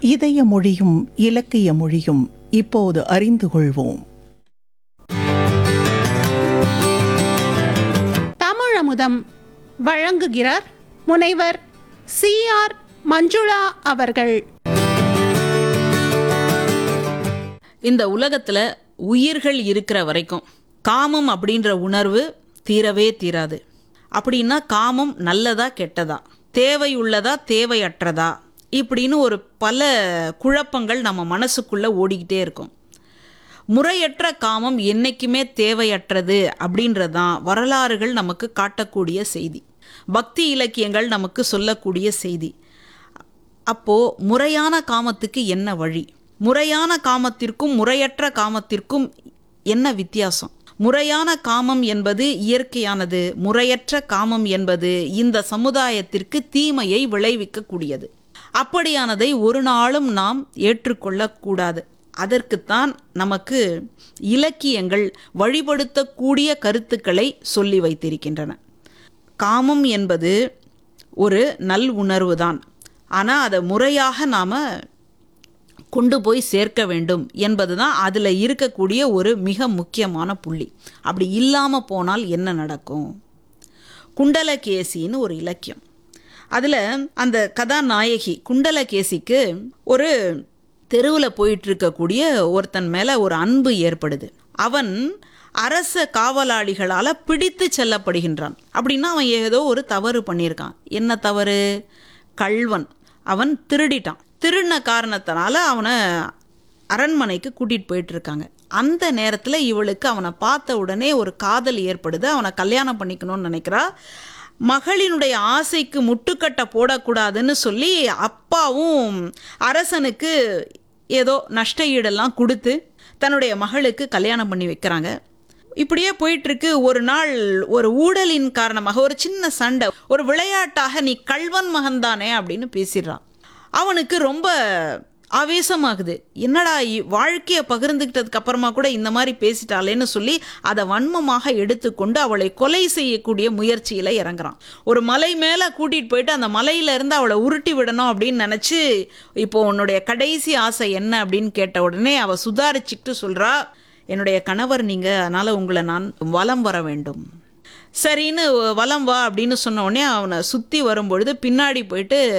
இதய மொழியும் இலக்கிய மொழியும் இப்போது அறிந்து கொள்வோம் தமிழமுதம் வழங்குகிறார் முனைவர் சி ஆர் மஞ்சுளா அவர்கள் இந்த உலகத்துல உயிர்கள் இருக்கிற வரைக்கும் காமம் அப்படின்ற உணர்வு தீரவே தீராது அப்படின்னா காமம் நல்லதா கெட்டதா தேவையுள்ளதா தேவையற்றதா இப்படின்னு ஒரு பல குழப்பங்கள் நம்ம மனசுக்குள்ள ஓடிக்கிட்டே இருக்கும் முறையற்ற காமம் என்னைக்குமே தேவையற்றது அப்படின்றது தான் வரலாறுகள் நமக்கு காட்டக்கூடிய செய்தி பக்தி இலக்கியங்கள் நமக்கு சொல்லக்கூடிய செய்தி அப்போ முறையான காமத்துக்கு என்ன வழி முறையான காமத்திற்கும் முறையற்ற காமத்திற்கும் என்ன வித்தியாசம் முறையான காமம் என்பது இயற்கையானது முறையற்ற காமம் என்பது இந்த சமுதாயத்திற்கு தீமையை விளைவிக்கக்கூடியது அப்படியானதை ஒரு நாளும் நாம் ஏற்றுக்கொள்ளக்கூடாது அதற்குத்தான் நமக்கு இலக்கியங்கள் வழிபடுத்தக்கூடிய கருத்துக்களை சொல்லி வைத்திருக்கின்றன காமம் என்பது ஒரு நல் உணர்வு தான் ஆனால் அதை முறையாக நாம் கொண்டு போய் சேர்க்க வேண்டும் என்பது தான் அதில் இருக்கக்கூடிய ஒரு மிக முக்கியமான புள்ளி அப்படி இல்லாமல் போனால் என்ன நடக்கும் குண்டலகேசின்னு ஒரு இலக்கியம் அதில் அந்த கதாநாயகி குண்டலகேசிக்கு ஒரு தெருவில் போயிட்டு இருக்கக்கூடிய ஒருத்தன் மேலே ஒரு அன்பு ஏற்படுது அவன் அரச காவலாளிகளால் பிடித்து செல்லப்படுகின்றான் அப்படின்னா அவன் ஏதோ ஒரு தவறு பண்ணியிருக்கான் என்ன தவறு கள்வன் அவன் திருடிட்டான் திருடின காரணத்தினால அவனை அரண்மனைக்கு கூட்டிகிட்டு போயிட்டு இருக்காங்க அந்த நேரத்தில் இவளுக்கு அவனை பார்த்த உடனே ஒரு காதல் ஏற்படுது அவனை கல்யாணம் பண்ணிக்கணும்னு நினைக்கிறா மகளினுடைய ஆசைக்கு முட்டுக்கட்டை போடக்கூடாதுன்னு சொல்லி அப்பாவும் அரசனுக்கு ஏதோ நஷ்ட ஈடெல்லாம் கொடுத்து தன்னுடைய மகளுக்கு கல்யாணம் பண்ணி வைக்கிறாங்க இப்படியே போயிட்டு இருக்கு ஒரு நாள் ஒரு ஊழலின் காரணமாக ஒரு சின்ன சண்டை ஒரு விளையாட்டாக நீ கள்வன் மகன்தானே அப்படின்னு பேசிடுறான் அவனுக்கு ரொம்ப ஆவேசமாகுது என்னடா இ- வாழ்க்கையை பகிர்ந்துக்கிட்டதுக்கு அப்புறமா கூட இந்த மாதிரி பேசிட்டாளேன்னு சொல்லி அதை வன்மமாக எடுத்துக்கொண்டு அவளை கொலை செய்யக்கூடிய முயற்சியில் இறங்குறான் ஒரு மலை மேலே கூட்டிகிட்டு போயிட்டு அந்த மலையில இருந்து அவளை உருட்டி விடணும் அப்படின்னு நினச்சி இப்போ உன்னுடைய கடைசி ஆசை என்ன அப்படின்னு கேட்ட உடனே அவள் சுதாரிச்சுக்கிட்டு சொல்கிறா என்னுடைய கணவர் நீங்கள் அதனால் உங்களை நான் வலம் வர வேண்டும் சரின்னு வலம் வா அப்படின்னு சொன்ன உடனே அவனை சுற்றி வரும்பொழுது பின்னாடி போயிட்டு